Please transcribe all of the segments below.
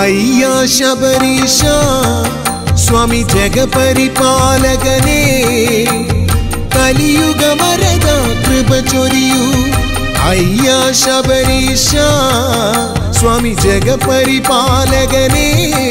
അയ്യാ ശബരീശ സ്വാമി ജഗപരിപാലകനേ കലിയുഗമരത കൃപ ചൊരിയൂ അയ്യാ ശബരീശ സ്വാമി ജഗപരിപാലകനേ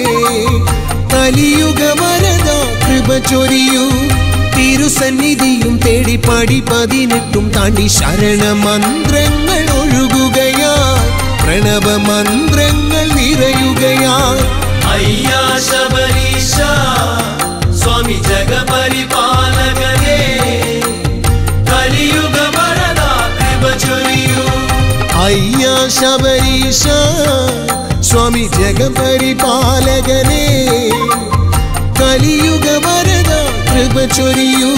കലിയുഗമരത കൃപ ചൊരിയൂ തിരുസന്നിധിയും തേടി പടി പതിനെട്ടും താണ്ടി ശരണമന്ത്രങ്ങൾ ഒഴുകുകയായി പ്രണവമന്ത്രങ്ങൾ നിറയുകയായി അയ്യാ ശബരീശ സ്വാമി ജഗപരിപാലകനേ കലിയുഗ വരദ കൃപ ചൊരിയൂ അയ്യാ ശബരീശ സ്വാമി ജഗപരിപാലകനേ കലിയുഗ വരദ കൃപ ചൊരിയൂ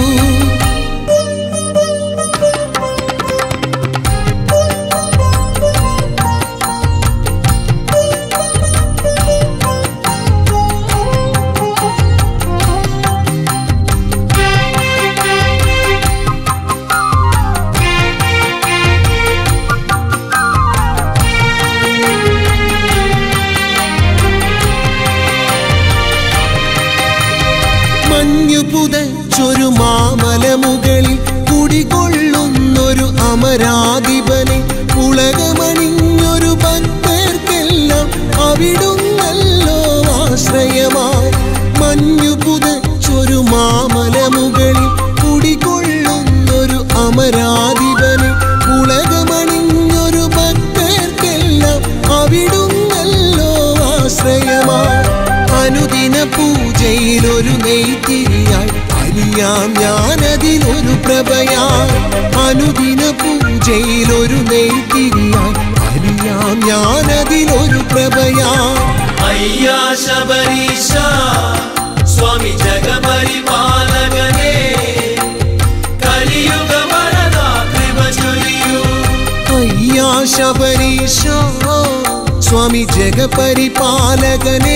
മഞ്ഞു പുതച്ചൊരു മാമലമുകളിൽ കുടികൊള്ളുന്നൊരു അമരാധിപനെ ഉലകമണിഞ്ഞൊരു ഭക്തർക്കെല്ലാം അവിടുന്നല്ലോ ആശ്രയമായി മഞ്ഞു പുതച്ചൊരു മാമലമുകളിൽ കുടികൊള്ളുന്നൊരു അമരാധിപനെ ഉലകമണിഞ്ഞൊരു ഭക്തർക്കെല്ലാം അവിടുന്നല്ലോ ആശ്രയമായി അനുദിന പൂജയിലൊരു നെയ്ത്തിരിയായി അലിയാം ഞാനതിലൊരു പ്രഭയായി അനുദിന പൂജയിലൊരു നെയ്ത്തിരിയായി അലിയാം ഞാനതിലൊരു പ്രഭയായി അയ്യാ ശബരീശ സ്വാമി ജഗപരിപാലകനേ കലിയുഗ വരദ കൃപ ചൊരിയൂ അയ്യാ ശബരീശ സ്വാമി ജഗപരിപാലകനേ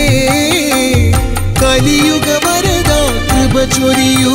കലിയുഗ വരദ കൃപ ചൊരിയൂ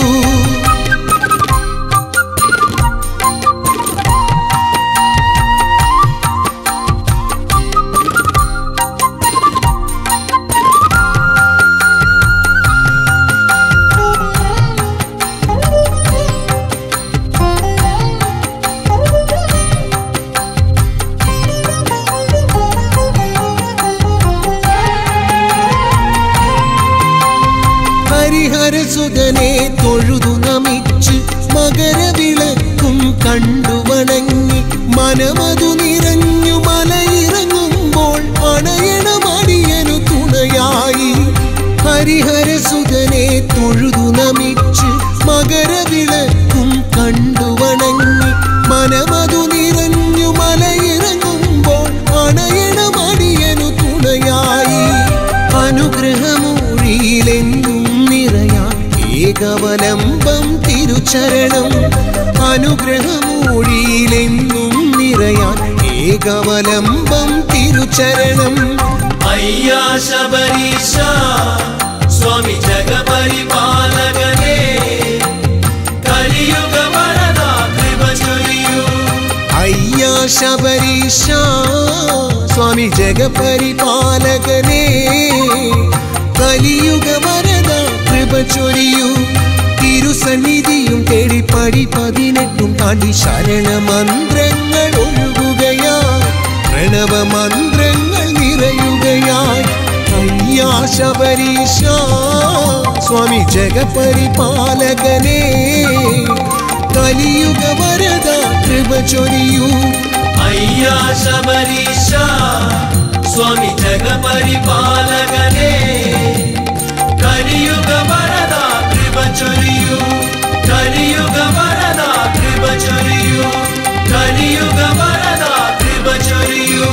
ഹരിഹരസുതനെ തൊഴുതു നമിച്ച് മകരവിളക്കും കണ്ടു വണങ്ങി മനമതു നിറഞ്ഞു മലയിറങ്ങുമ്പോൾ അണയണമടിയനു തുണയായി ഹരിഹരസുതനെ തൊഴുതു നമിച്ച് മകരവിളക്കും കണ്ടു വണങ്ങി മനമതു നിറഞ്ഞു മലയിറങ്ങുമ്പോൾ അണയണമടിയനു തുണയായി അനുഗ്രഹമൂഴിയിലെന്നും നിറയാൻ ഏകവലംബം തിരുചരണം അനുഗ്രഹമൂഴിയിലെന്നും നിറയാൻ ഏകവലംബം തിരുചരണം അയ്യാ ശബരീശ സ്വാമി ജഗപരിപാലകനേ കലിയുഗ വരദ കൃപ ചൊരിയൂ അയ്യാ ശബരീശ സ്വാമി ജഗപരിപാലകനേ കലിയുഗ വരദ കൃപ ചൊരിയൂ തിരുസന്നിധിയും തേടി പടി പതിനെട്ടും താണ്ടി ശരണമന്ത്രങ്ങൾ ഒഴുകുകയായി പ്രണവമന്ത്രങ്ങൾ നിറയുകയായി അയ്യാ ശബരീശ സ്വാമി ജഗപരിപാലകനേ കലിയുഗ വരദ കൃപ ചൊരിയൂ അയ്യാ ശബരീശ സ്വാമി ജഗപരിപാലകനേ കലിയുഗ വരദ കൃപ ചൊരിയൂ കലിയുഗ വരദ കൃപ ചൊരിയൂ കലിയുഗ വരദ കൃപ ചൊരിയൂ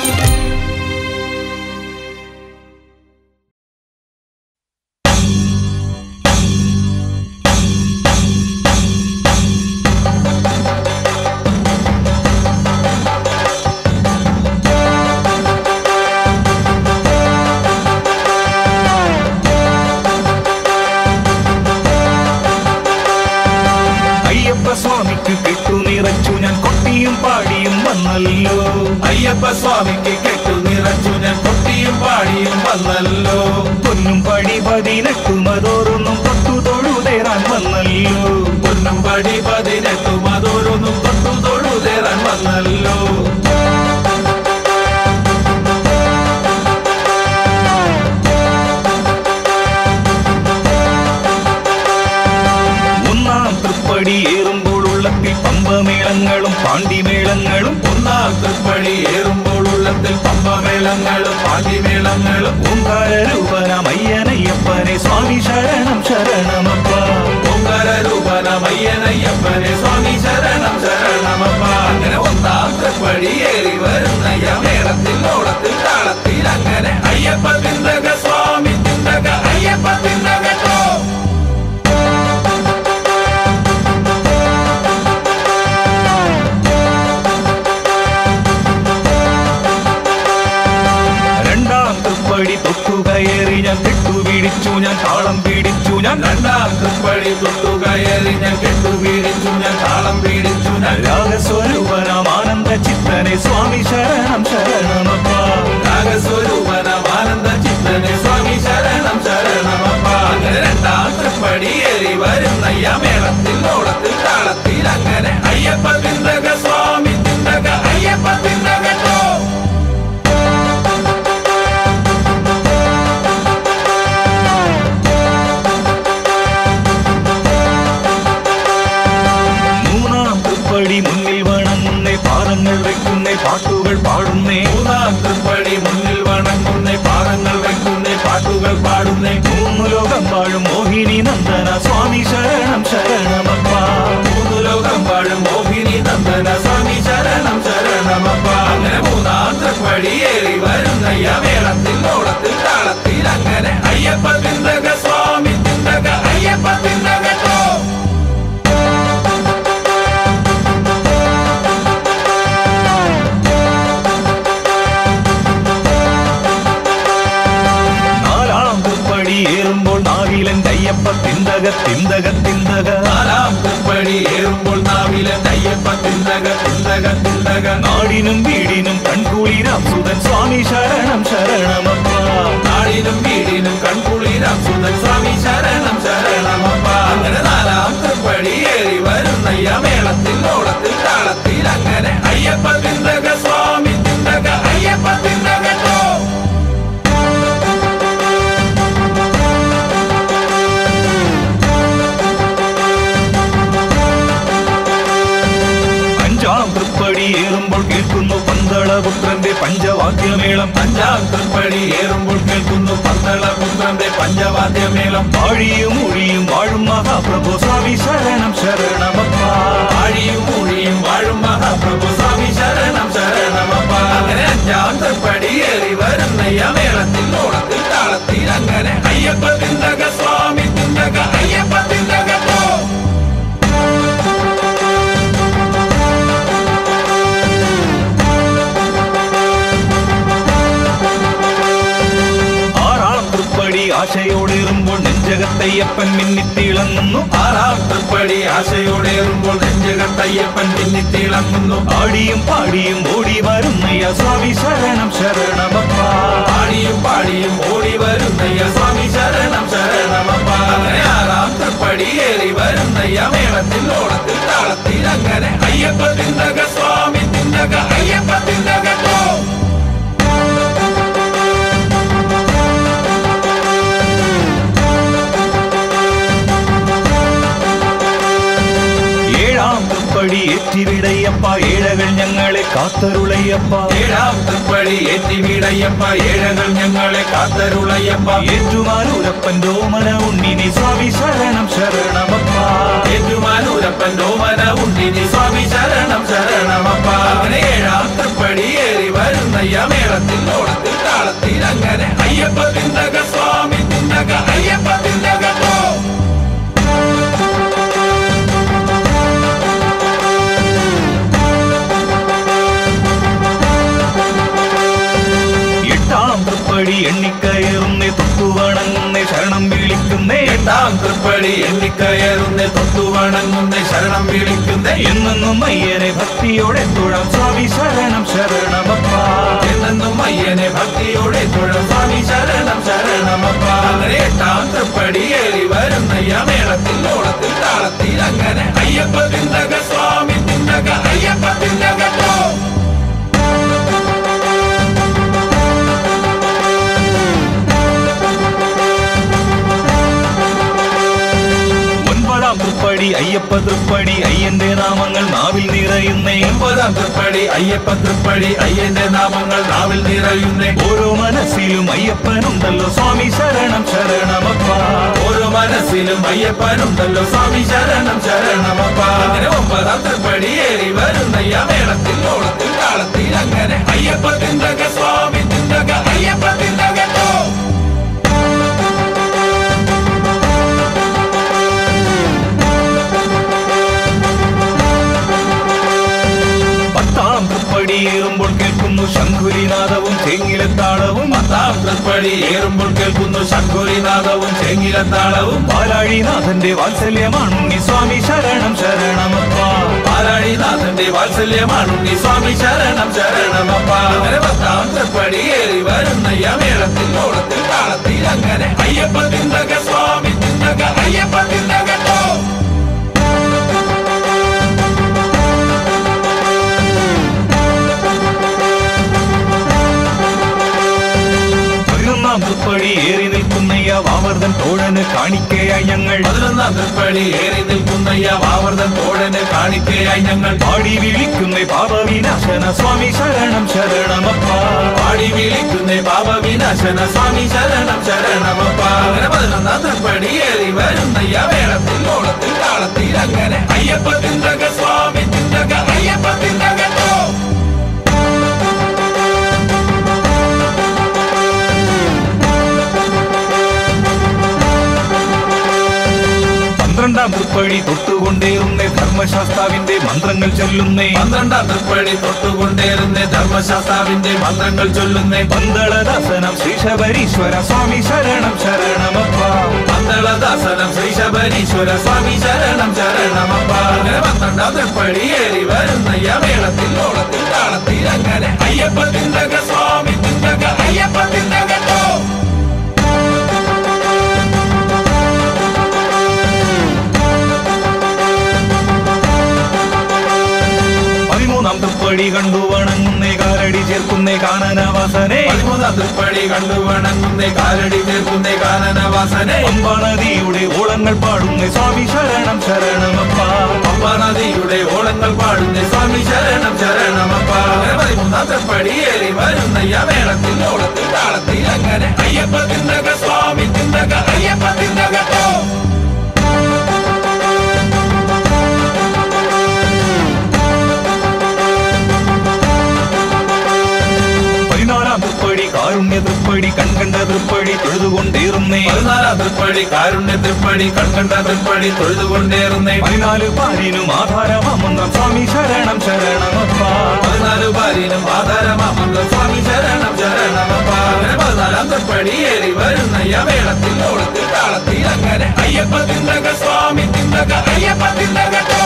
അയ്യപ്പ സ്വാമിക്ക് കെട്ടു നിറച്ചു ഞാൻ കൊട്ടിയും പാടിയും വന്നല്ലോ അയ്യപ്പ സ്വാമിക്ക് കെട്ടു നിറച്ചു ഞാൻ കൊട്ടിയും പാടിയും വന്ന പാണ്ടിമേളങ്ങളും ഒന്നാം തൃപ്പടി ഏറുമ്പോൾ ഉള്ളത്തിൽ പമ്പമേളങ്ങളും പാതിമേളങ്ങളും ഓങ്കാരൂപനമയ്യനയ്യപ്പനെ സ്വാമി ശരണം ശരണമപ്പ ഓങ്കാരൂപനമയ്യനയ്യപ്പനെ സ്വാമി ശരണം ശരണമപ്പ അങ്ങനെ ഒന്നാം തൃപ്പടി ഏറി വരുന്നയ്യ മേളത്തിൽ ഓളത്തിൽ താളത്തിൽ അങ്ങനെ അയ്യപ്പ തിന്തക സ്വാമി തിന്തക അയ്യപ്പ തിന്തകട്ടോ രണ്ടാം തൃപ്പടി തൊട്ടുകയറി ഞാൻ കെട്ടുപിടിച്ചു ഞാൻ താളം പിടിച്ചു ഞാൻ രണ്ടാം തൃപ്പടി തൊട്ടുകയറി ഞാൻ കെട്ടുപീടിച്ചു ഞാൻ താളം പീഡിച്ചു ഞാൻ രാഗസ്വരൂപനാം ആനന്ദ ചിത്തനെ സ്വാമി ശരണം ശരണമപ്പ രാഗസ്വരൂപനം ആനന്ദ ചിത്തനെ സ്വാമി ശരണം ശരണമപ്പ അങ്ങനെ രണ്ടാം തൃപ്പടി ഏറി വരുന്നയ്യ മേളത്തിൽ ഓളത്തിൽ താളത്തിൽ അങ്ങനെ അയ്യപ്പ തിന്തക സ്വാമി തിന്തക അയ്യപ്പ തിന്തകട്ടോ മൂന്നാം തൃപ്പടി മുന്നിൽ വണങ്ങുന്നേ പാദങ്ങൾ വെക്കുന്നേ പാട്ടുകൾ പാടുന്നേ മൂന്നാം തൃപ്പടി മുന്നിൽ വണങ്ങുന്നേ പാദങ്ങൾ വെക്കുന്നേ പാട്ടുകൾ പാടുന്നേ മൂന്നു ലോകം വാഴും മോഹിനി നന്ദന സ്വാമി ശരണം ശരണമപ്പ മൂന്നു ലോകം വാഴും മോഹിനി നന്ദന സ്വാമി ശരണം ശരണമപ്പ അങ്ങനെ മൂന്നാം തൃപ്പടി ഏറി വരുന്നയ്യ മേളത്തിൽ ഓളത്തിൽ താളത്തിൽ അങ്ങനെ അയ്യപ്പ തിന്തക സ്വാമി തിന്തക അയ്യപ്പ തിന്തകട്ടോ നാലാം തൃപ്പടി ഏറുമ്പോൾ നാവിലൻ കയ്യപ്പ തിന്തക തിന്തക തിന്തക നാലാം തൃപ്പടി ഏറുമ്പോൾ നാവിലെ അയ്യപ്പ തിന്തക തിന്തക തിന്തക നാടിനും വീടിനും കൺകുളിരാം സുതൻ സ്വാമി ശരണം ശരണമപ്പ നാടിനും വീടിനും കൺകുളിരാം സുന്ദർ സ്വാമി ശരണം ശരണമപ്പ അങ്ങനെ നാലാം തൃപ്പടി ഏറി വരുന്നയ്യ മേളത്തിൽ ഓളത്തിൽ താളത്തിൽ അങ്ങനെ അയ്യപ്പ തിന്തക സ്വാമി തിന്തക അയ്യപ്പ തിന്തകട്ടോ അഞ്ചാം തൃപ്പടി ഏറുമ്പോൾ കേൾക്കുന്നു പന്തളപുത്രന്റെ പഞ്ചവാദ്യമേളം അഞ്ചാം തൃപ്പടി ഏറുമ്പോൾ കേൾക്കുന്നു പന്തളപുത്രന്റെ പഞ്ചവാദ്യമേളം പാഴിയും ഒഴിയും വാഴും മഹാപ്രഭു സ്വാമി ശരണം ശരണമപ്പ ആഴിയും ഊഴിയും വാഴും മഹാപ്രഭു സ്വാമി ശരണം ശരണമപ്പ അങ്ങനെ അഞ്ചാം തൃപ്പടി ഏറി വരുന്നയ്യ മേളത്തിൽ ഓളത്തിൽ താളത്തിൽ അങ്ങനെ അയ്യപ്പ തിന്തക സ്വാമി തിന്തക അയ്യപ്പ തിന്തകട്ടോ ആറാം തൃപ്പടി ആശയോടേറുമ്പോൾ നെഞ്ചകത്തയ്യപ്പൻ മിന്നിത്തിളങ്ങുന്നു ആറാം തൃപ്പടി ആശയോടേറുമ്പോൾ നെഞ്ചകത്തയ്യപ്പൻ പിന്നിത്തിളങ്ങുന്നു ആടിയും പാടിയും ഓടി വരുന്നയ്യ സ്വാമി ശരണം ശരണമപ്പ പാടിയും പാടിയും ഓടി വരുന്നയ്യ സ്വാമി ശരണം ശരണമപ്പ അങ്ങനെ ആറാം തൃപ്പടി ഏറി വരുന്നയ്യ മേളത്തിൽ ഓളത്തിൽ താളത്തിൽ അങ്ങനെ അയ്യപ്പ തിന്തക സ്വാമി തിന്തക അയ്യപ്പ തിന്തകട്ടോ ഏഴാം തൃപ്പടി ഏറ്റിവിടയപ്പ ഏഴകൾ ഞങ്ങളെ കാത്തരുളയപ്പ ഏഴാം തൃപ്പടി ഏറ്റി വീടയ്യപ്പ ഏഴകൾ ഞങ്ങളെ കാത്തരുളയ്യപ്പ ഏറ്റുമാനൂരപ്പൻ രോമന ഉണ്ണിനി സ്വാമി ശരണം ശരണമപ്പ ഏറ്റുമാനൂരപ്പൻ ഓമന ഉണ്ടിനി സ്വാമി ശരണം ശരണമപ്പ അങ്ങനെ ഏഴാം തൃപ്പടി ഏറി വരുന്നയ്യ മേളത്തിൽ ഓളത്തിൽ താളത്തിൽ അങ്ങനെ അയ്യപ്പ തിന്തക സ്വാമി തിന്തക അയ്യപ്പ തിന്തകട്ടോ എട്ടാം തൃപ്പടി എണ്ണിക്കയറുന്നേ തൊട്ടുവണങ്ങുന്നേ ശരണം വിളിക്കുന്നേ എട്ടാം തൃപ്പടി എണ്ണിക്കയറുന്നേ തൊട്ടു വണങ്ങുന്നേ ശരണം വിളിക്കുന്നേ എന്നെന്നും അയ്യനെ ഭക്തിയോടെ തൊഴാം സ്വാമി ശരണം ശരണമപ്പ എന്നെന്നും അയ്യനെ ഭക്തിയോടെ തൊഴും സ്വാമി ശരണം ശരണമപ്പ അങ്ങനെ എട്ടാം തൃപ്പടി ഏറി വരുന്നയ്യ മേളത്തിൽ ഓളത്തിൽ താളത്തിൽ അങ്ങനെ അയ്യപ്പ തിന്തക സ്വാമി തിന്തക അയ്യപ്പ തിന്തകട്ടോ ഒൻപതാം തൃപ്പടി തൃപ്പടി അയ്യപ്പ തൃപ്പടി അയ്യന്റെ നാമങ്ങൾ നാവിൽ നിറയുന്നേ ഒമ്പതാം തൃപ്പടി അയ്യപ്പ തൃപ്പടി അയ്യന്റെ നാമങ്ങൾ നാവിൽ നിറയുന്നേ ഓരോ മനസ്സിലും അയ്യപ്പനുണ്ടല്ലോ സ്വാമി ശരണം ശരണമപ്പ ഓരോ മനസ്സിലും അയ്യപ്പനുണ്ടല്ലോ സ്വാമി ശരണം ശരണമപ്പ അങ്ങനെ ഒമ്പതാം തൃപ്പടി ഏറി വരുന്നയ്യ മേളത്തിൽ ഓളത്തിൽ കാളത്തിൽ അങ്ങനെ അയ്യപ്പ തിന്തക സ്വാമി തിന്തക അയ്യപ്പ തിന്തകോ പത്താം തൃപ്പടി ഏറുമ്പോൾ കേൾക്കുന്നു ശംഖുരിനാദവും തേങ്ങിലത്താളവും പത്താം തൃപ്പടി ഏറുമ്പോൾ കേൾക്കുന്നു ശംഖുരിനാദവും ചെങ്ങിലത്താളവും പാലാഴിനാഥന്റെ വാത്സല്യമാണുണ്ണി സ്വാമി ശരണം ശരണമപ്പ പാലാഴിനാഥന്റെ വാത്സല്യമാണുണ്ണി സ്വാമി ശരണം ശരണമപ്പ അങ്ങനെ പത്താം തൃപ്പടി ഏറി വരുന്നയ്യ മേളത്തിൽ ഓളത്തിൽ കാളത്തിൽ അങ്ങനെ അയ്യപ്പ തിന്തക സ്വാമി തിന്തക അയ്യപ്പ തിന്തകോ പതിനൊന്നാം തൃപ്പടി ഏറി നിൽക്കുന്നയ്യ വാവർദ്ധൻ തോഴന് കാണിക്കയായി ഞങ്ങൾ പതിനൊന്നാം തൃപ്പടി ഏറി നിൽക്കുന്നയ്യ വാവർദ്ധൻ തോഴന് കാണിക്കയായി ഞങ്ങൾ പാടി വിളിക്കുന്നേ പാപവിനാശന സ്വാമി ശരണം ശരണമപ്പ പാടി വിളിക്കുന്നേ പാപവിനാശന സ്വാമി ശരണം ശരണമപ്പ അങ്ങനെ പതിനൊന്നാം തൃപ്പടി ഏറി വരുന്നയ്യ മേളത്തിൽ ഓളത്തിൽ കാളത്തിൽ അങ്ങനെ അയ്യപ്പ തിന്തക സ്വാമി തിന്തക അയ്യപ്പ തിന്തകോ പന്ത്രണ്ടാം തൃപ്പടി തൊട്ടുകൊണ്ടേറുന്നേ ധർമ്മശാസ്താവിന്റെ മന്ത്രങ്ങൾ ചൊല്ലുന്നേ പന്ത്രണ്ടാം തൃപ്പടി തൊട്ടുകൊണ്ടേറുന്നേ ധർമ്മശാസ്താവിന്റെ മന്ത്രങ്ങൾ ചൊല്ലുന്നേ പന്തളദാസനം ശ്രീശബരീശ്വര സ്വാമി ശരണം ശരണമപ്പ പന്തളദാസനം ശ്രീ ശബരീശ്വര സ്വാമി ശരണം ശരണമപ്പ അങ്ങനെ പന്ത്രണ്ടാം തൃപ്പടി ഏറി വരുന്നയ്യ മേളത്തിൽ ഓളത്തിൽ താളത്തിൽ അങ്ങനെ അയ്യപ്പ തിന്തക സ്വാമി തിന്തക അയ്യപ്പ തിന്തകോ പതിമൂന്നാം തൃപ്പടി കണ്ടു വണങ്ങുന്നേ കാലടി ചേർക്കുന്നേ കാനനവാസനെ പതിമൂന്നാം തൃപ്പടി കണ്ടു വണങ്ങുന്നേ കാലടി ചേർക്കുന്നേ കാനനവാസനെ പമ്പാനദിയുടെ ഓളങ്ങൾ പാടുന്നേ സ്വാമി ശരണം ശരണമപ്പ പമ്പ നദിയുടെ ഓളങ്ങൾ പാടുന്നേ സ്വാമി ശരണം ശരണമപ്പ അങ്ങനെ പതിമൂന്നാം തൃപ്പടി ഏറി വരുന്നയ്യ മേളത്തിൽ ഓളത്തിൽ താളത്തിൽ അങ്ങനെ അയ്യപ്പ തിന്തക സ്വാമി തിന്തക അയ്യപ്പ തിന്തകോ പതിനാലാം തൃപ്പടി കാരുണ്യ തൃപ്പടി കൺകണ്ട തൃപ്പടി തൊഴുതുകൊണ്ടേറുന്നേ പതിനാലാം തൃപ്പടി കാരുണ്യ തൃപ്പടി കൺകണ്ട തൃപ്പടി തൊഴുതുകൊണ്ടേറുന്നേ പതിനാല് പാലിനും ആധാരമാമന്ത്രം സ്വാമി ശരണം ശരണമപ്പ പതിനാല് ബാലിനും ആധാരമാമന്ത്ര സ്വാമി ശരണം ശരണമപ്പ അങ്ങനെ പതിനാലാം തൃപ്പടി ഏറി വരുന്നയ്യ മേളത്തിൽ ഓളത്തിൽ താളത്തിൽ അങ്ങനെ അയ്യപ്പ തിന്തക സ്വാമി തിന്തക അയ്യപ്പ തിന്തകോ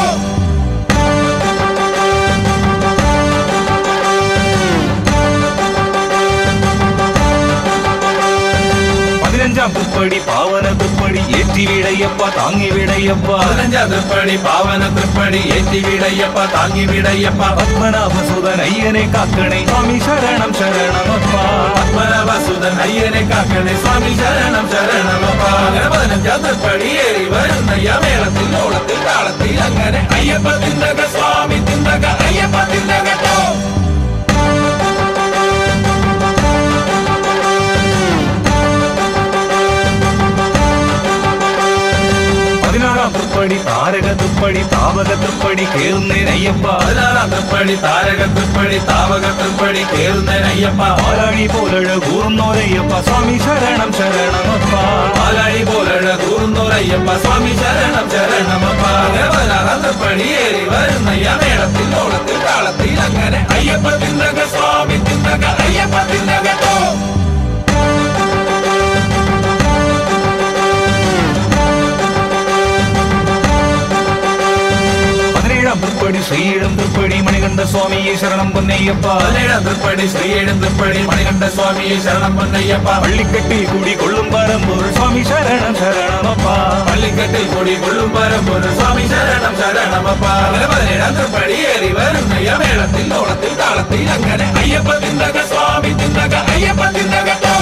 പതിനഞ്ചാം തൃപ്പടി പാവന തൃപ്പടി ഏറ്റി വിടയപ്പ താങ്ങി വിടയപ്പ പതിനഞ്ചാം തൃപ്പടി പാവന തൃപ്പടി ഏറ്റി വിടയ്യപ്പ താങ്ങി വിടയ്യപ്പ പത്മനാഭസുതൻ അയ്യനെ കാക്കണേ സ്വാമി ശരണം ശരണമപ്പ പത്മനാഭസുതൻ അയ്യനെ കാക്കണേ സ്വാമി ശരണം ശരണമപ്പ അങ്ങനെ പതിനഞ്ചാം തൃപ്പടി ഏറി വരുന്നയ്യ മേളത്തിൽ ഓളത്തിൽ താളത്തിൽ അങ്ങനെ അയ്യപ്പ തിന്തക സ്വാമി തിന്തക അയ്യപ്പ തിന്തകോ പതിനാറാം തൃപ്പടി താരക തൃപ്പടി താപക തൃപ്പടി കേറുന്നേൻ അയ്യപ്പ പതിനാറാം തൃപ്പടി താരക തൃപ്പടി താവക തൃപ്പടി കേറുന്നയ്യപ്പ പാലാഴി പോലഴ കൂറുന്നോരയ്യപ്പ സ്വാമി ശരണം ശരണമപ്പ പാലാഴി പോലഴ കൂറുന്നോരയ്യപ്പ സ്വാമി ശരണം ശരണമപ്പ അങ്ങനെ പതിനാറാം തൃപ്പടി ഏറി വരുന്നയ്യ മേളത്തിൽ ഓളത്തിൽ താളത്തിൽ അങ്ങനെ അയ്യപ്പ തിന്തക സ്വാമി തിന്തക അയ്യപ്പ തിന്തകോ പതിനേഴാം തൃപ്പടി ശ്രീയിടം തൃപ്പടി മണികണ്ഠ സ്വാമിയെ ശരണം പൊന്നയ്യപ്പ പതിനേഴാം തൃപ്പടി ശ്രീയേഴും തൃപ്പടി മണികണ്ഠ സ്വാമിയെ ശരണം പൊന്നയ്യപ്പ പള്ളിക്കെട്ടിൽ കൂടി കൊള്ളും പരമ്പൂർ സ്വാമി ശരണം ശരണമപ്പ പള്ളിക്കെട്ടിൽ കൂടി കൊള്ളും പരമ്പൊരു സ്വാമി ശരണം ശരണമപ്പ അങ്ങനെ പതിനേഴാം തൃപ്പടി ഏറി വരുന്നയ്യ മേളത്തിൽ ഓളത്തിൽ താളത്തിൽ അങ്ങനെ അയ്യപ്പ തിന്തക സ്വാമി തിന്തക അയ്യപ്പ തിന്തകോ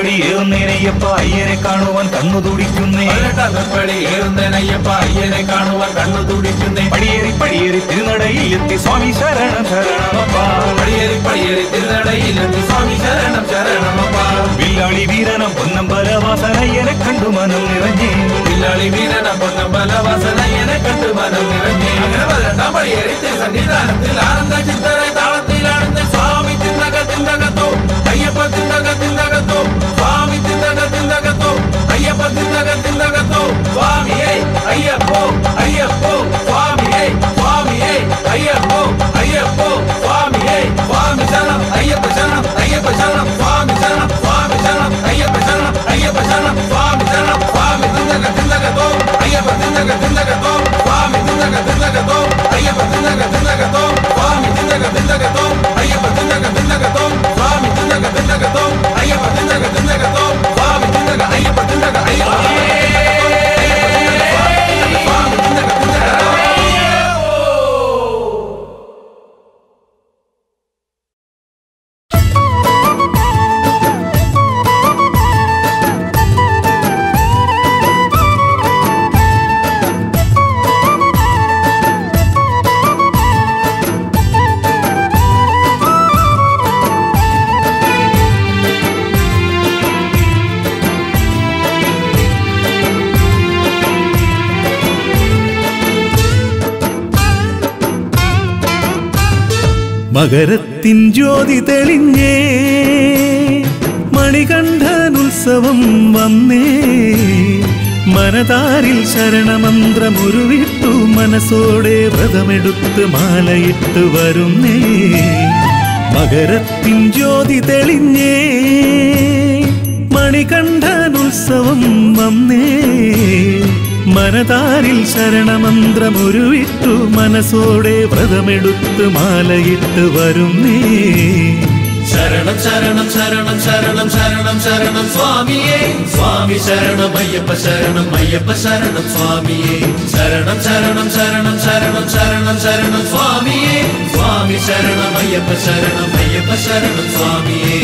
തൃപ്പടി ഏറുന്നേനയ്യപ്പ അയ്യനെ കാണുവാൻ കണ്ണു തുടിക്കുന്നേ പതിനെട്ടാം തൃപ്പടി ഏറുന്നേനയ്യപ്പ അയ്യനെ കാണുവാൻ കണ്ണു തുടിക്കുന്നേ പടിയേറി പടിയേറി തിരുനടയിൽ എത്തി സ്വാമി ശരണം ശരണമപ്പ പടിയേറി പടിയേറി തിരുനടയിലെത്തി സ്വാമി ശരണം ശരണമപ്പ വില്ലാളി വീരനം പൊന്നമ്പലവാസനയ്യനെ കണ്ടു മനം നിറഞ്ഞേ വില്ലാളി വീരന പൊന്നമ്പലവാസനയ്യനെ കണ്ടു മനം നിറഞ്ഞേ അങ്ങനെ പതിനെട്ടാം പടിയേറി സന്നിധാനത്തിൽ ആനന്ദ ചിത്തര താളത്തിലാണെന്ന് സ്വാമി തിന്തക തിന്തകത്തോ അയ്യപ്പ തിന്തക തിന്തകത്തോ സ്വാമി തിന്തക തിന്തകത്തോ അയ്യപ്പ തിന്തക തിന്തകത്തോ സ്വാമിയേ അയ്യപ്പോ അയ്യപ്പോ സ്വാമിയേ സ്വാമിയേ അയ്യപ്പോ അയ്യപ്പോ സ്വാമിയേ സ്വാമി ശരണം അയ്യപ്പ ശരണം അയ്യപ്പ ശരണം സ്വാമി ശരണം സ്വാമി ശരണം അയ്യപ്പ ശരണം അയ്യപ്പ ശരണം സ്വാമി ശരണം സ്വാമി തിന്തക തിന്തകത്തോ അയ്യപ്പ തിന്തക തിന്തകത്തോ സ്വാമി തിന്തക തിന്തകത്തോ അയ്യപ്പ തിന്തക തിന്തകത്തോ സ്വാമി തിന്തക തിന്തകത്തോ അയ്യപ്പ തിന്തക തിന്തകത്തോ സ്വാമി തിന്തക തിന്തകത്തോ അയ്യപ്പ തിന്തക തിന്തകത്തോ സ്വാമി തിന്തക അയ്യപ്പ തിന്തക അയ്യപ്പ സ്വാമി തിന്തക തിന്തകത്തോ മകരത്തിൻ ജ്യോതി തെളിഞ്ഞേ മണികണ്ഠനുത്സവം വന്നേ മനതാരിൽ ശരണമന്ത്രമുരുവിട്ടു മനസ്സോടെ വ്രതമെടുത്ത് മാലയിട്ട് വരുന്നേ മകരത്തിൻ ജ്യോതി തെളിഞ്ഞേ മണികണ്ഠനുത്സവം വന്നേ മനതാരിൽ ശരണമന്ത്രമുരുവിട്ടു മനസ്സോടെ വ്രതമെടുത്ത് മാലയിട്ട് വരുന്നേ ശരണം ശരണം ശരണം ശരണം ശരണം ശരണം സ്വാമിയേ സ്വാമി ശരണം അയ്യപ്പ ശരണം അയ്യപ്പ ശരണം സ്വാമിയേ ശരണം ശരണം ശരണം ശരണം ശരണം ശരണം സ്വാമിയേ സ്വാമി ശരണം അയ്യപ്പ ശരണം അയ്യപ്പ ശരണം സ്വാമിയേ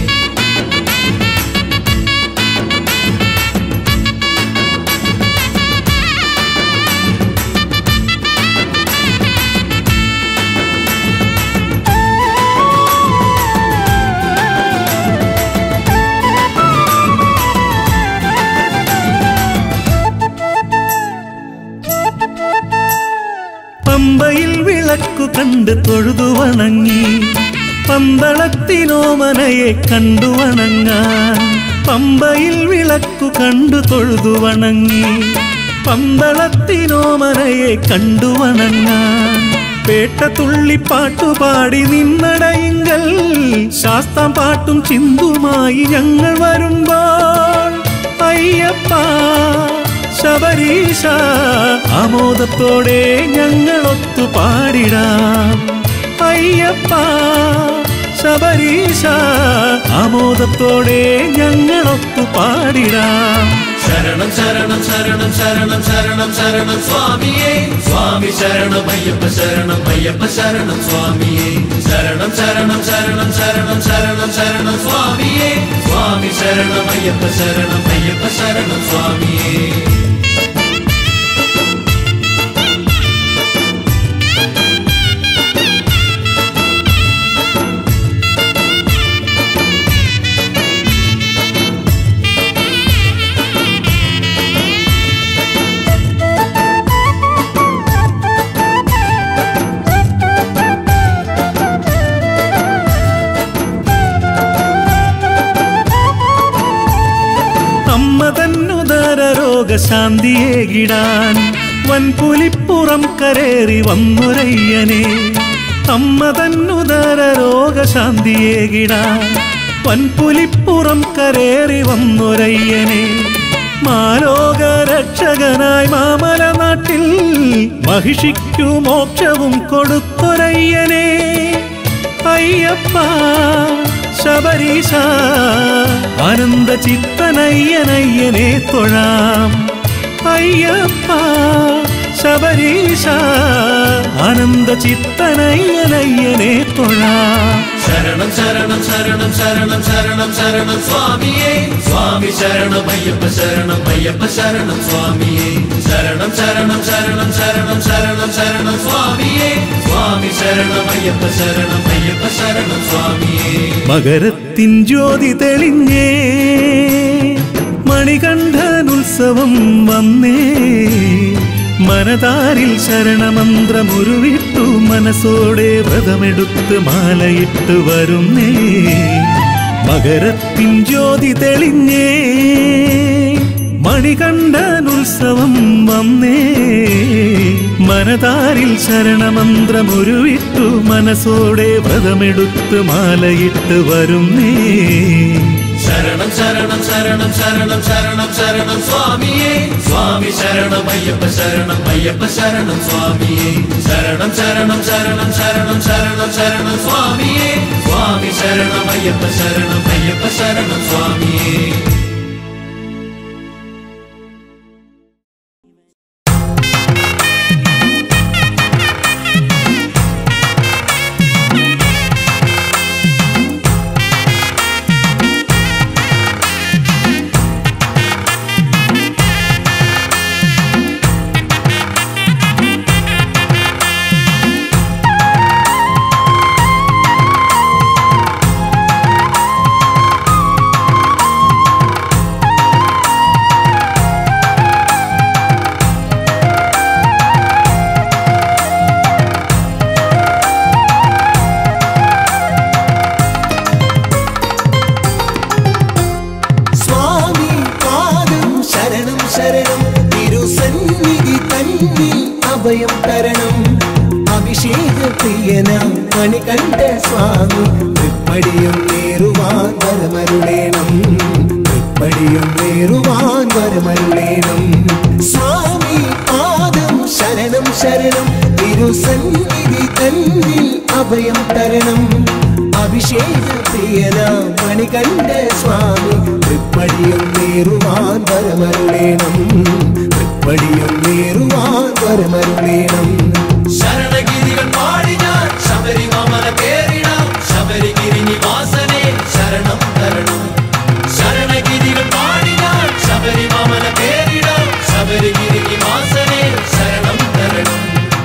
പമ്പയിൽ വിളക്കു കണ്ട് തൊഴുതു വണങ്ങി പന്തളത്തിനോമനയെ കണ്ടു വണങ്ങാൻ പമ്പയിൽ വിളക്കു കണ്ടു തൊഴുതു വണങ്ങി പന്തളത്തിനോമനയെ കണ്ടു വണങ്ങാൻ പേട്ട തുള്ളിപ്പാട്ടുപാടി നിന്നടയിങ്കൽ ശാസ്താം പാട്ടും ചിന്തുമായി ഞങ്ങൾ വരുമ്പോൾ അയ്യപ്പ ശബരീശ ആമോദത്തോടെ ഞങ്ങളൊത്തു പാടിടാം അയ്യപ്പ ശബരീശ ആമോദത്തോടെ ഞങ്ങളൊത്തു പാടിടാം ശരണം ശരണം ശരണം ശരണം ശരണം ശരണം സ്വാമിയേ സ്വാമി ശരണം അയ്യപ്പ ശരണം അയ്യപ്പ ശരണം സ്വാമിയേ ശരണം ശരണം ശരണം ശരണം ശരണം ശരണം സ്വാമിയേ സ്വാമി ശരണം അയ്യപ്പ ശരണം അയ്യപ്പ ശരണം സ്വാമിയേ അമ്മ തന്നുദര രോഗശാന്തിയേകിടാൻ വൻപുലിപ്പുറം കരേറി വന്നുരയ്യനെ അമ്മ തന്നുദര രോഗശാന്തിയേകിടാൻ വൻപുലിപ്പുറം കരേറി വന്നുരയ്യനെ മാലോകരക്ഷകനായി മാമല നാട്ടിൽ മഹിഷിക്കു മോക്ഷവും കൊടുത്തൊരയ്യനെ അയ്യപ്പ ശബരീശ ആനന്ദ ചിത്തനയ്യനയ്യനെ തൊഴാം അയ്യപ്പ ശബരീശ ആനന്ദ ചിത്തനയ്യനയ്യനെ തൊഴാ ശരണം ശരണം ശരണം ശരണം ശരണം ശരണം സ്വാമിയേ സ്വാമി ശരണം അയ്യപ്പ ശരണം അയ്യപ്പ ശരണം സ്വാമിയേ ശരണം ശരണം ശരണം ശരണം ശരണം ശരണം സ്വാമിയേ സ്വാമി ശരണം അയ്യപ്പ ശരണം അയ്യപ്പ ശരണം സ്വാമിയേ മകരത്തിൻ ജ്യോതി തെളിഞ്ഞേ മണികണ്ഠനുത്സവം വന്നേ മനതാരിൽ ശരണമന്ത്രമുരുവിട്ടു മനസ്സോടെ വ്രതമെടുത്ത് മാലയിട്ട് വരുന്നേ മകരത്തിൻ ജ്യോതി തെളിഞ്ഞേ മണികണ്ഠനുത്സവം വന്നേ മനതാരിൽ ശരണമന്ത്രമുരുവിട്ടു മനസ്സോടെ വ്രതമെടുത്ത് മാലയിട്ട് വരുന്നേ ശരണം ശരണം ശരണം ശരണം ശരണം ശരണം സ്വാമിയേ സ്വാമി ശരണം അയ്യപ്പ ശരണം അയ്യപ്പ ശരണം സ്വാമിയേ ശരണം ശരണം ശരണം ശരണം ശരണം ശരണം സ്വാമിയേ സ്വാമി ശരണം അയ്യപ്പ ശരണം അയ്യപ്പ ശരണം സ്വാമിയേ സ്വാമി പാദം ശരണം ശരണം തിരുസന്നിധി തന്നിൽ അഭയം തരണം അഭിഷേക പ്രിയനാം മണികണ്ഠ സ്വാമി തൃപ്പടിയും നേരുവാൻ വരമരുളേണം തൃപ്പടിയും നേരുവാൻ വരമരുളേണം സ്വാമി പാദം ശരണം ശരണം തിരുസന്നിധി തന്നിൽ അഭയം തരണം അഭിഷേക പ്രിയന മണികണ്ഠ സ്വാമി തൃപ്പടിയും നേരുവാൻ വരമരുളേണം തൃപ്പടിയും നേരുവാൻ വരമരുളേണം ശരണഗിരികൾ പാടി ഞാൻ ശബരിമല കേറിടാം ശബരിഗിരി നിവാസനെ ശരണം തരണം ശരണഗിരികൾ പാടി ഞാൻ ശബരിമല കേറിടാം ശബരിഗിരി നിവാസനെ ശരണം തരണം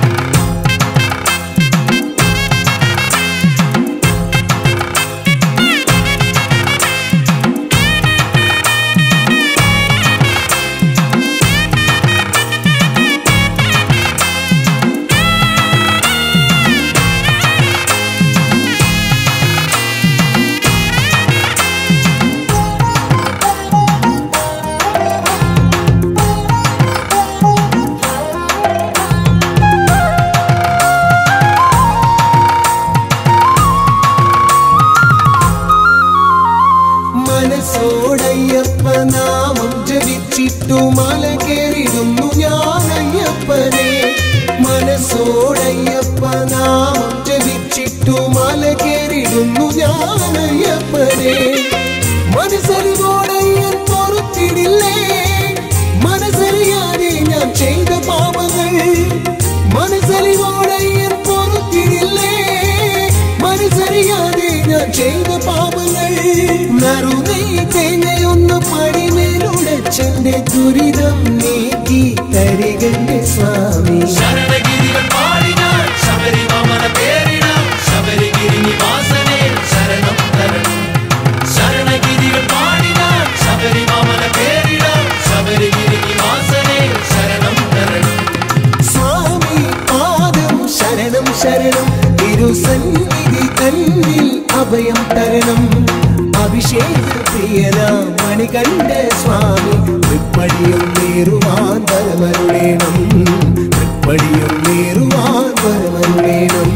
മനസ്സോടയ്യപ്പ നാമം ജപിച്ചിട്ടു മല കേറിടുന്നു ഞാൻ അയ്യപ്പനെ മനസ്സോടയ്യപ്പ നാമം ജപിച്ചിട്ടു മല കേറിടുന്നു ഞാൻ അയ്യപ്പനെ മനസ്സറിവോടയ്യൻ പൊറുത്തിടില്ലേ മനസ്സറിയാതെ ഞാൻ ചെയ്ത പാപങ്ങൾ മനസ്സറിവോടയ്യൻ പൊറുത്തിടില്ലേ മനസ്സറിയാതെ ഞാൻ ചെയ്ത പാപങ്ങൾ നറുനൈ തേങ്ങയൊന്ന് പടിമേലുടച്ചെന്റെ ദുരിതം നീക്കി തരികന്റെ സ്വാമി ശരണഗിരികൾ പാടി ഞാൻ ശബരിമല കേറിടാം ശബരിഗിരി നിവാസനെ ശരണം തരണം ശരണഗിരികൾ പാടി ഞാൻ ശബരിമല കേറിടാം ശബരിഗിരി നിവാസനെ ശരണം തരണം സ്വാമി പാദം ശരണം ശരണം തിരുസന്നിധി തന്നിൽ അഭയം തരണം അഭിഷേക പ്രിയന മണികണ്ഠ സ്വാമി തൃപ്പടിയും നേരുവാൻ വരമരുളേണം തൃപ്പടിയും നേരുവാൻ വരമരുളേണം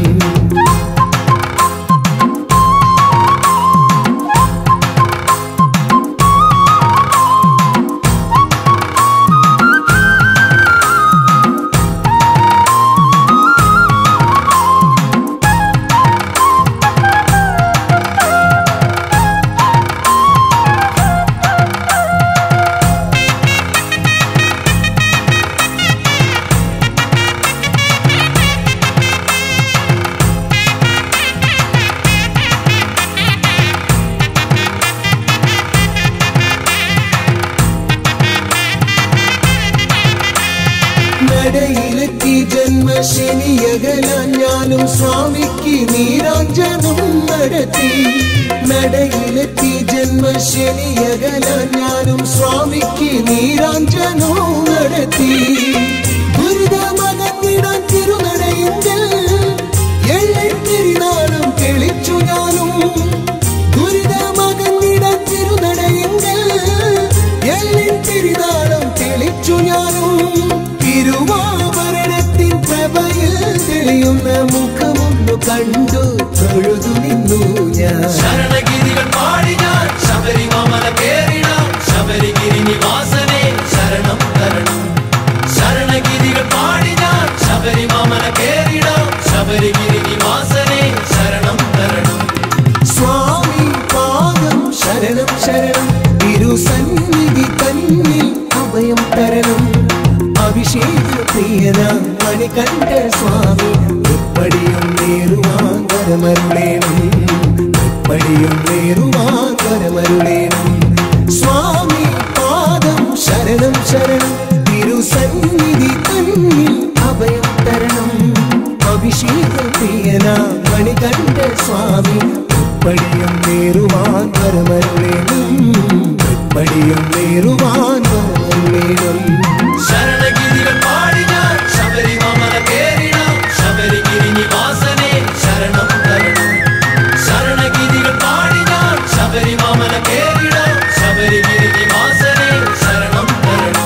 ജന്മശനിയകലാൻ ഞാനും സ്വാമിക്ക് നീരാഞ്ജനം നടത്തി നടയിലെത്തി ജന്മശനിയകലാൻ ഞാനും സ്വാമിക്ക് നീരാഞ്ജനം നടത്തി ദുരിതമകന്നിടാൻ തിരുനടയിങ്കൽ എള്ളിത്തിരിനാളും തെളിച്ചു ഞാനും ദുരിതമകന്നിടാൻ തിരുനടയിങ്കൽ എള്ളിത്തിരിനാളും തെളിച്ചു ഞാനും തിരുവാഭരണത്തിൻ പ്രഭയിൽ തെളിയുന്ന മുഖമൊന്നു കണ്ടു തൊഴുതു നിന്നു ഞാൻ ശരണഗിരികൾ പാടി ഞാൻ ശബരിമല കേറിടാം ശബരിഗിരി നിവാസനെ ശരണം തരണം ശരണഗിരികൾ പാടി ഞാൻ ശബരിമല കേറിടാം ശബരിഗിരി നിവാസനെ ശരണം തരണം സ്വാമി പാദം ശരണം ശരണം തിരുസന്നിധി തന്നിൽ അഭയം തരണം അഭിഷേക പ്രിയന മണികണ്ഠ സ്വാമി ഉപ്പടിയും നേരുവാൻ വരമരുളേണം ഉപ്പടിയും നേരുവാൻ വരമരുളേണം സ്വാമി പാദം ശരണം ശരണം തിരുസന്നിധി തന്നിൽ അഭയം തരണം അഭിഷേക പ്രിയന മണികണ്ഠ സ്വാമി ഉപ്പടിയും നേരുവാൻ വരമരുളേണം ഉപ്പടിയും നേരുവാൻ വരമരുളേണം ശരണഗിരികൾ പാടി ഞാൻ ശബരിമല കേറിടാം ശബരിഗിരി നിവാസനെ ശരണം തരണം ശരണഗിരികൾ പാടി ഞാൻ ശബരിമല കേറിടാം ശബരിഗിരി നിവാസനെ ശരണം തരണം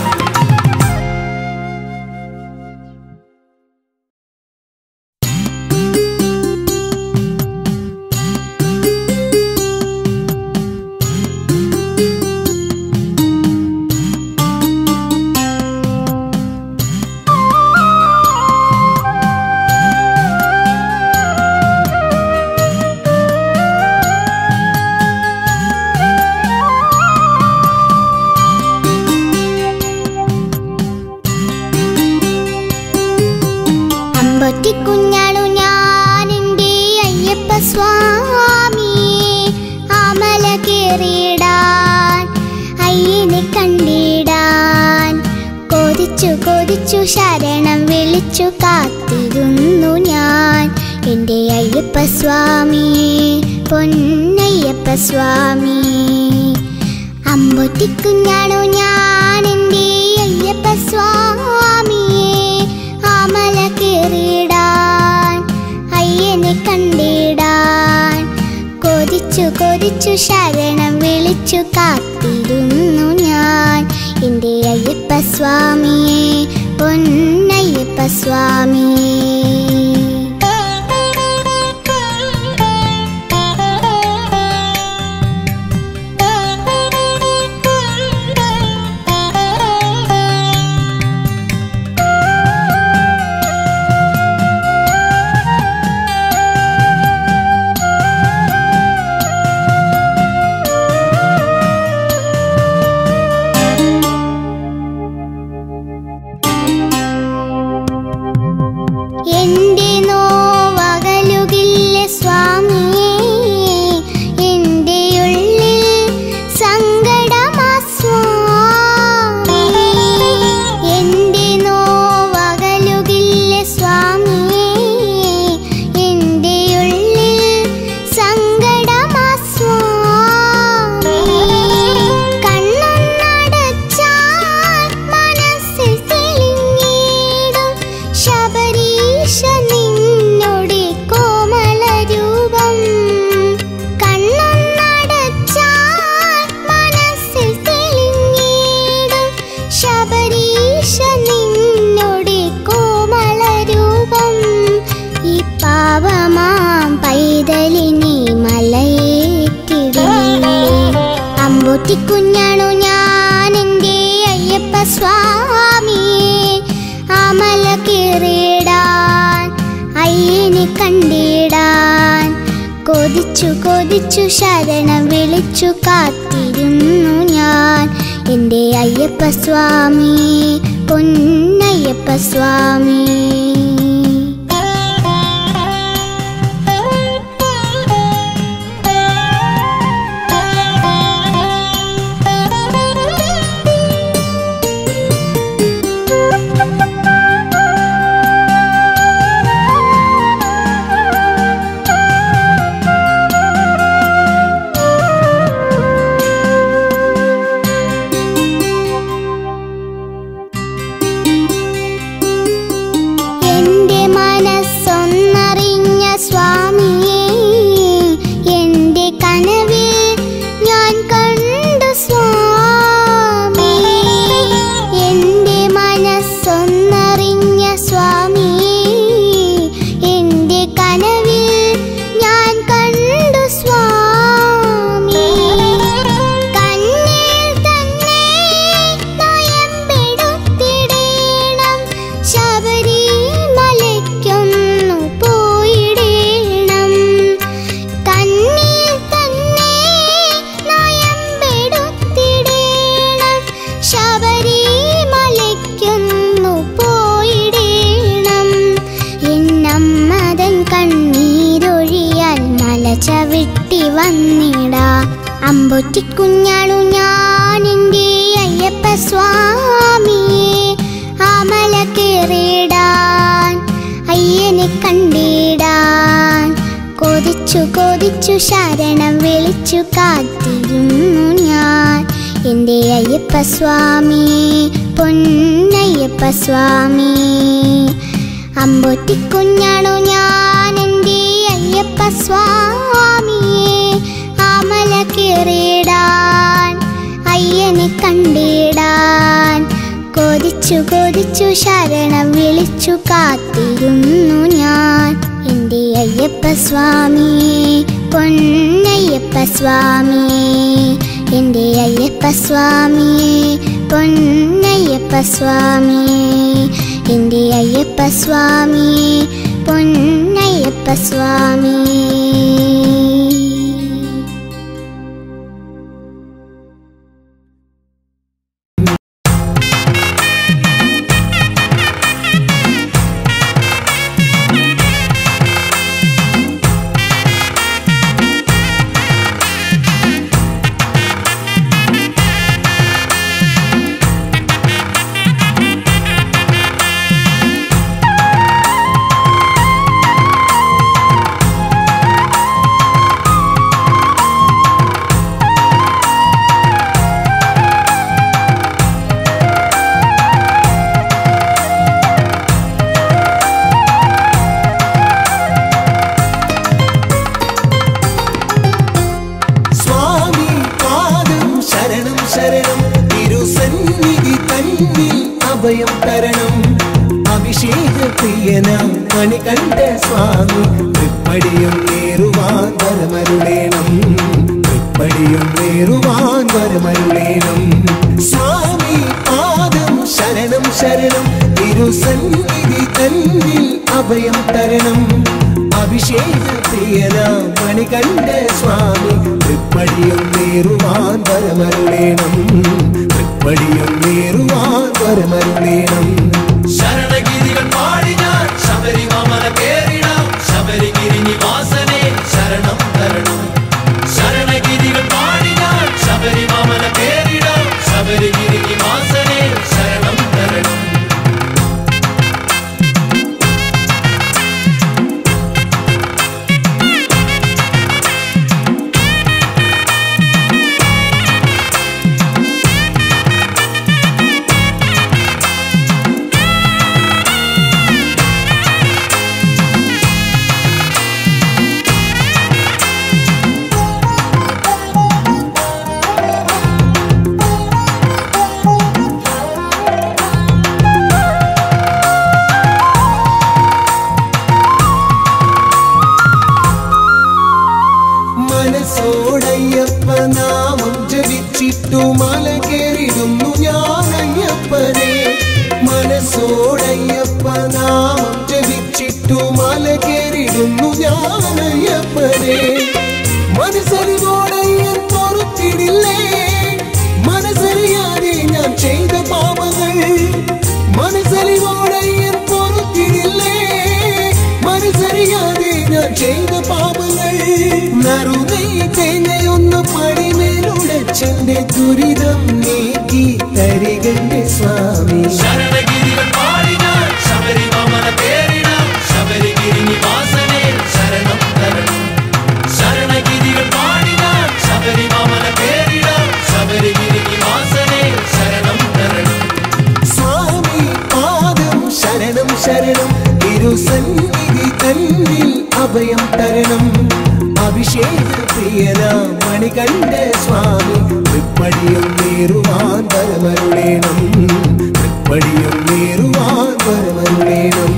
അമ്പൊറ്റിക്കുഞ്ഞാണു ഞാൻ എൻ്റെ അയ്യപ്പ സ്വാമി അമല കേറിയിടാൻ അയ്യനെ കണ്ടിടാൻ കൊതിച്ചു കൊതിച്ചു ശരണം വിളിച്ചു കാത്തിരുന്നു ഞാൻ എൻ്റെ അയ്യപ്പ സ്വാമിയെ പൊന്നയ്യപ്പ സ്വാമി അമ്പൊറ്റിക്കുഞ്ഞാണു ഞാൻ എൻ്റെ അയ്യപ്പ സ്വാമിയെ അമല കേറിടാൻ അയ്യനെ കണ്ടിടാൻ കൊതിച്ചു കൊതിച്ചു ശരണം വിളിച്ചു കാത്തിരുന്നു ഞാൻ എൻ്റെ അയ്യപ്പ സ്വാമിയെ പൊന്നയ്യപ്പ സ്വാമിയെ എന്റെ നോവകലുകില്ല സ്വാമിയേ എന്റെ ഉള്ളിൽ സങ്കടമാ സ്വാമി എന്റെ നോവകലുകില്ല സ്വാമിയേ എന്റെ ഉള്ളിൽ സങ്കടമാ സ്വാമി കണ്ണൊന്നടച്ചാൽ മനസ്സിൽ തെളിഞ്ഞിടും ശബരീശ നിന്നോടെ കോമളരൂപം കണ്ണൊന്നടച്ചാൽ മനസ്സിൽ തെളിഞ്ഞിടും ശബരീശ നിന്നോടെ കോമളരൂപം ഈ പാവമാം പൈതലിനെ മലയേറ്റിടില്ലേ അമ്പൂറ്റിക്കുഞ്ഞാണു ഞാൻ എൻ്റെ അയ്യപ്പ സ്വാമിയെ അമല കീറിടാൻ അയ്യനെ കണ്ടിടാൻ കൊതിച്ചു കൊതിച്ചു ശരണം വിളിച്ചു കാത്തിരുന്നു ഞാൻ എൻ്റെ അയ്യപ്പ സ്വാമി പൊന്നയ്യപ്പ സ്വാമി വന്നിടാ അമ്പൊറ്റിക്കുഞ്ഞാണു ഞാൻ എൻ്റെ അയ്യപ്പ സ്വാമിയെ ആമല കയറിടാൻ അയ്യനെ കണ്ടിടാൻ കൊതിച്ചു കൊതിച്ചു ശരണം വിളിച്ചു കാത്തിരുന്നു ഞാൻ എൻ്റെ അയ്യപ്പ സ്വാമിയെ പൊന്നയ്യപ്പ സ്വാമി അമ്പൊറ്റിക്കുഞ്ഞാണു ഞാൻ എൻ്റെ അയ്യപ്പ സ്വാമിയെ ആമല കയറിടാൻ അയ്യനെ കണ്ടിടാൻ കൊതിച്ചു കൊതിച്ചു ശരണം വിളിച്ചു കാത്തിരുന്നു ഞാൻ എൻ്റെ അയ്യപ്പ സ്വാമിയെ പൊന്നയ്യപ്പ സ്വാമിയെ എൻ്റെ അയ്യപ്പ സ്വാമിയെ പൊന്നയ്യപ്പ സ്വാമിയെ എൻ്റെ അയ്യപ്പ സ്വാമിയെ പൊന്നയ്യപ്പ സ്വാമിയെ സ്വാമി പാദം ശരണം ശരണം തിരുസന്നിധി തന്നിൽ അഭയം തരണം അഭിഷേക പ്രിയന മണികണ്ഠ സ്വാമി തൃപ്പടിയും നേരുവാൻ വരമരുളേണം തൃപ്പടിയും നേരുവാൻ വരമരുളേണം സ്വാമി പാദം ശരണം ശരണം തിരുസന്നിധി തന്നിൽ അഭയം തരണം അഭിഷേക പ്രിയന മണികണ്ഠ സ്വാമി തൃപ്പടിയും നേരുവാൻ വരമരുളേണം തൃപ്പടിയും നേരുവാൻ വരമരുളേണം ശരണഗിരികൾ പാടി ഞാൻ ശബരിമല കേറിടാം ശബരിഗിരി നിവാസനെ ശരണം തരണം ശരണഗിരികൾ പാടി ഞാൻ ശബരിമല കേറിടാം ശബരിഗിരി നിവാസനെ ശരണം തരണം മനസ്സോടയ്യപ്പ നാമം ജപിച്ചിട്ടു മല കേറിടുന്നു ഞാൻ അയ്യപ്പനെ മനസ്സോടയ്യപ്പ നാമം ജപിച്ചിട്ടു മല കേറിടുന്നു ഞാൻ അയ്യപ്പനെ മനസ്സറിവോടയ്യൻ പൊറുത്തിടില്ലേ മനസ്സറിയാതെ ഞാൻ ചെയ്ത പാപങ്ങൾ മനസ്സറിവോടയ്യൻ പൊറുത്തിടില്ലേ മനസ്സറിയാതെ ഞാൻ ചെയ്ത പാപങ്ങൾ നറുനൈ തേങ്ങയൊന്ന് പടിമേലുടച്ചെന്റെ ദുരിതം നീക്കി തരികന്റെ സ്വാമി ശരണഗിരികൾ പാടി ഞാൻ ശബരിമല കേറിടാം ശബരിഗിരി നിവാസനെ ശരണം തരണം ശരണഗിരികൾ പാടി ഞാൻ ശബരിമല കേറിടാം ശബരിഗിരി നിവാസനെ ശരണം തരണം സ്വാമി പാദം ശരണം ശരണം തിരുസന്നിധി തന്നിൽ അഭയം തരണം അഭിഷേക പ്രിയന മണികണ്ഠ സ്വാമി തൃപ്പടിയും നേരുവാൻ വരമരുളേണം തൃപ്പടിയും നേരുവാൻ വരമരുളേണം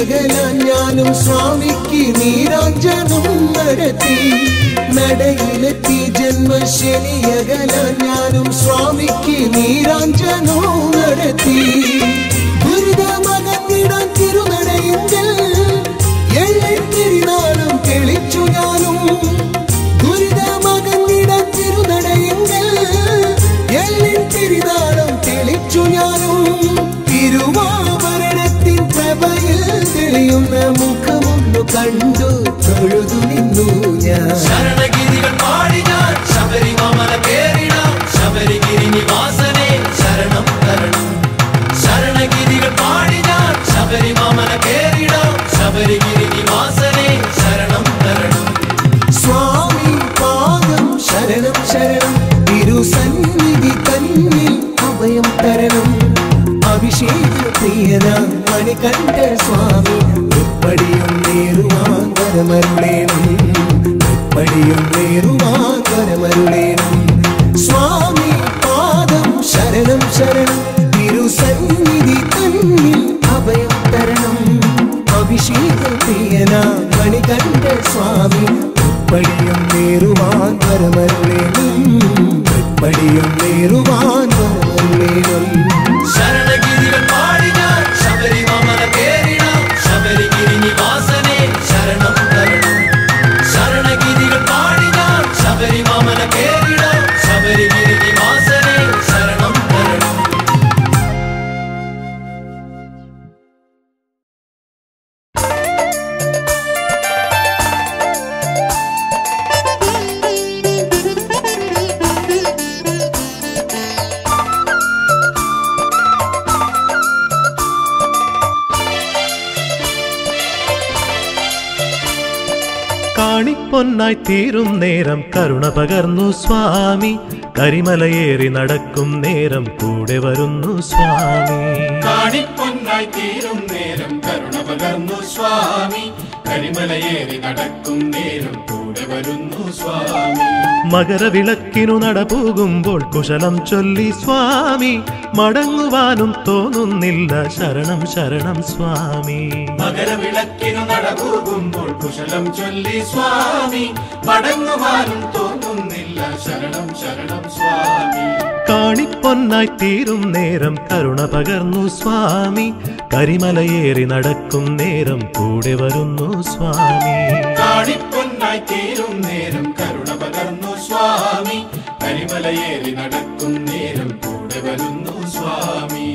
അകലാൻ ഞാനും സ്വാമിക്ക് നീരാഞ്ജനം നടത്തി നടയിലെത്തി ജന്മശനി അകലാൻ ഞാനും സ്വാമിക്ക് നീരാഞ്ജനം നടത്തി ദുരിതമകന്നിടാൻ തിരുനടയെങ്കിൽ എള്ളിത്തിരിനാളും തെളിച്ചു ഞാനും ദുരിതമകന്നിടാൻ തിരുനടയെങ്കിൽ എള്ളിത്തിരിനാളും തെളിച്ചു ഞാനും തിരുവാഭരണത്തിൻ പ്രഭയിൽ തെളിയുന്ന മുഖമൊന്നു കണ്ടു തൊഴുതു നിന്നു ഞാൻ ശരണഗിരികൾ പാടി ഞാൻ ശബരിമല കേറിടാം ശബരിഗിരി നിവാസനെ ശരണം തരണം ശരണഗിരികൾ പാടി ഞാൻ ശബരിമല കേറിടാം ശബരിഗിരി നിവാസനെ ശരണം തരണം സ്വാമി പാദം ശരണം ശരണം തിരുസന്നിധി തന്നിൽ അഭയം തരണം അഭിഷേക പ്രിയന മണികണ്ഠ സ്വാമി തൃപ്പടിയും നേരുവാൻ വരമരുളേണം തൃപ്പടിയും നേരുവാൻ വരമരുളേണം സ്വാമി പാദം ശരണം ശരണം തിരുസന്നിധി തന്നിൽ അഭയം തരണം അഭിഷേക പ്രിയന മണികണ്ഠ സ്വാമി തൃപ്പടിയും നേരുവാൻ വരമരുളേണം തൃപ്പടിയും നേരുവാൻ വരമരുളേണം ശരണഗിരികൾ പാടി ഞാൻ ശബരിമല കേറിടാം ശബരിഗിരി നിവാസനെ ശരണം തരണം ശരണഗിരികൾ പാടി ഞാൻ ശബരിമല കേറിടാം ശബരിഗിരി നിവാസനെ ശരണം തരണം കാണിപ്പൊന്നായി തീരും നേരം കരുണ പകർന്നു സ്വാമി കരിമലയേറി നടക്കും നേരം കൂടെ വരുന്നു സ്വാമി കാണിപ്പൊന്നായി തീരും നേരം കരുണ പകർന്നു സ്വാമി കരിമലയേറി നടക്കും നേരം കൂടെ വരുന്നു സ്വാമി മകരവിളക്കിനു നട പോകുമ്പോൾ കുശലം ചൊല്ലി സ്വാമി മടങ്ങുവാനും തോന്നുന്നില്ല ശരണം ശരണം സ്വാമി മകരവിളക്കിനു നടകൂകുമ്പോൾ കുശലം ചൊല്ലി സ്വാമി മടങ്ങുവാനും തോന്നുന്നില്ല ശരണം ശരണം സ്വാമി കാണിപ്പൊന്നായി തീരും നേരം കരുണ പകർന്നു സ്വാമി കരിമലയേറി നടക്കും നേരം കൂടെ വരുന്നു സ്വാമി കാണിപ്പൊന്നായി തീരും നേരം കരുണ പകർന്നു സ്വാമി കരിമലയേറി നടക്കും നേരം കൂടെ വരുന്നു സ്വാമി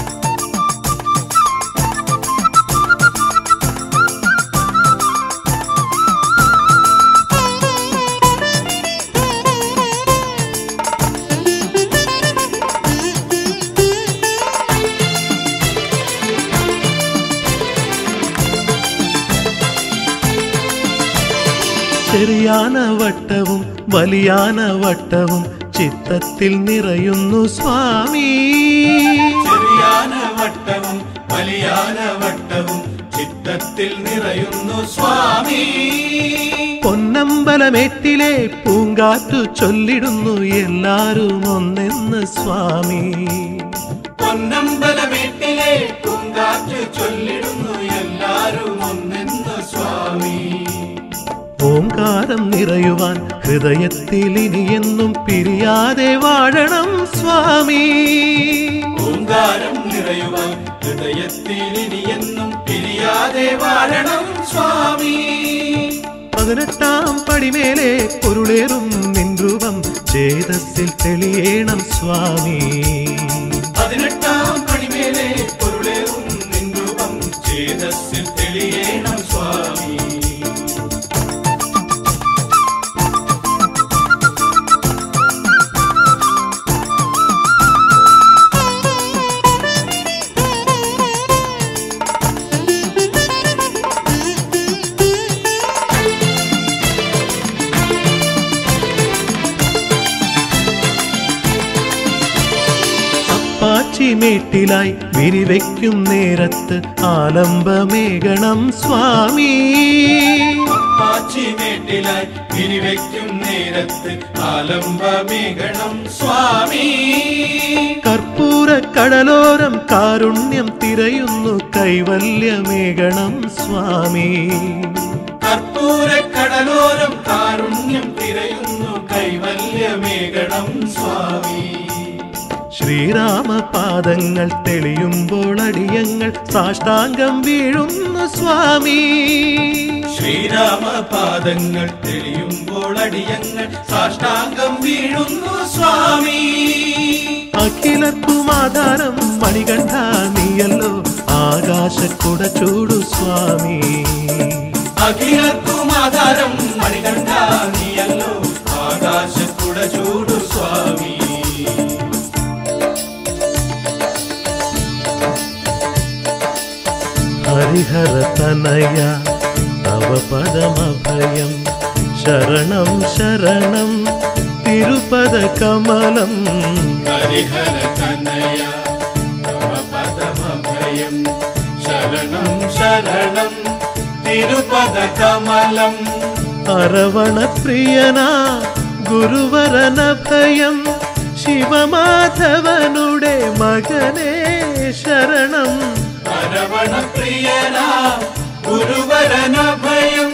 ചെറിയാന വട്ടവും വലിയാന വട്ടവും ചിത്തത്തിൽ നിറയുന്നു സ്വാമി ചെറിയാന വട്ടവും വലിയാന വട്ടവും ചിത്തത്തിൽ നിറയുന്നു സ്വാമി പൊന്നമ്പലമേട്ടിലെ പൂങ്കാറ്റു ചൊല്ലിടുന്നു എല്ലാരും ഒന്നെന്ന് സ്വാമി പൊന്നമ്പലമേട്ടിലെ പൂങ്കാറ്റ് ചൊല്ലിടുന്നു എല്ലാരും ഒന്നെന്ന് സ്വാമി ഓംകാരം നിറയുവാൻ ഹൃദയത്തിൽ ഇനിയെന്നും പിരിയാതെ വാഴണം സ്വാമി ഓങ്കാരം നിറയുവാൻ ഹൃദയത്തിൽ ഇനിയെന്നും പിരിയാതെ വാഴണം സ്വാമി പതിനെട്ടാം പടിമേലെ പൊരുളേറും നിൻ രൂപം ചേതസ്സിൽ തെളിയേണം സ്വാമി പതിനെട്ടാം പടിമേലെ പൊരുളേറും നിൻ രൂപം ചേതസ്സിൽ തെളിയേണം സ്വാമി അപ്പാച്ചിമേട്ടിലായി വിരിവയ്ക്കും നേരത്ത് ആലംബമേകണം സ്വാമി പാച്ചിമേട്ടിലായി പിരിവയ്ക്കും നേരത്ത് ആലംബമേകണം സ്വാമി കർപ്പൂര കടലോരം കാരുണ്യം തിരയുന്നു കൈവല്യമേകണം സ്വാമി കർപ്പൂര കടലോരം കാരുണ്യം തിരയുന്നു കൈവല്യമേകണം സ്വാമി ശ്രീരാമപാദങ്ങൾ തെളിയുമ്പോൾ അടിയങ്ങൾ സാഷ്ടാംഗം വീഴുന്നു സ്വാമി ശ്രീരാമപാദങ്ങൾ തെളിയുമ്പോൾ അടിയങ്ങൾ സാഷ്ടാംഗം വീഴുന്നു സ്വാമി അഖിലർക്കും ആധാരം മണികണ്ഠ നീയല്ലോ ആകാശക്കുട ചൂടു സ്വാമി അഖിലർക്കും ആധാരം മണികണ്ഠ നീയല്ലോ ആകാശക്കുട ചൂടു സ്വാമി ഹരിഹര തനയ തവ പദമഭയം ശരണം ശരണം തിരുപദ കമലം ഹരിഹര തനയ തവ പദമഭയം ശരണം ശരണം തിരുപദ കമലം അരവണ പ്രിയന ഗുരുവരന ഭയം ശിവമാധവനുടെ മകനേ ശരണം അരവണ പ്രിയന ഗുരുവരന ഭയം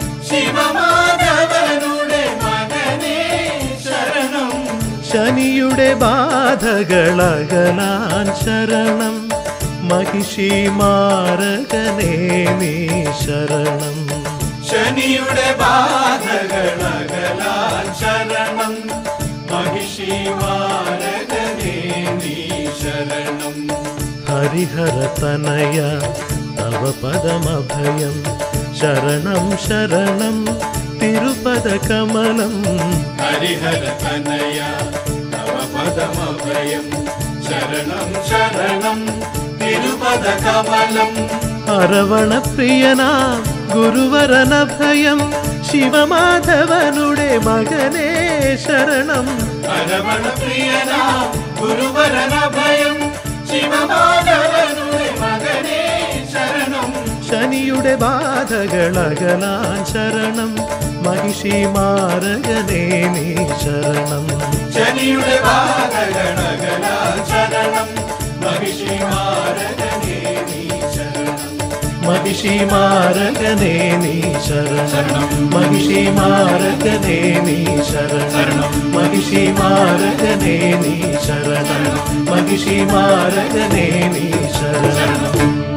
ശിവമാധവനുടെ മകനേ ശരണം ശനിയുടെ ബാധകളകലാൻ ശരണം മഹിഷി മാരകനേ നീ ശരണം ശനിയുടെ ബാധകളകലാൻ ശരണം മഹിഷി മാരകനേ നീ ശരണം ഹരിഹര തനയ തവ പദമഭയം ശരണം ശരണം തിരുപദ കമലം ഹരിഹര തനയ തവ പദമഭയം ശരണം ശരണം തിരുപദ കമലം അരവണ പ്രിയനാ ഗുരുവരന ഭയം ശിവമാധവനുടെ മകനേ ശരണം അരവണ പ്രിയന ഗുരുവരന ഭയം ശിവമാധവനുടെ മകനേ ശരണം ശനിയുടെ ബാധകളകലാൻ ശരണം മഹിഷി മാരകനേ നീ ശരണം ശനിയുടെ ബാധകളകല ശരണം മഹിഷി മാരകനേ നീ ശരണം മഹിഷി മാരകനേ നീ ശരണം മഹിഷി മാരകനേ നീ ശരണം മഹിഷി മാരകനേ നീ ശരണം മഹിഷി മാരകനേ നീ ശരണം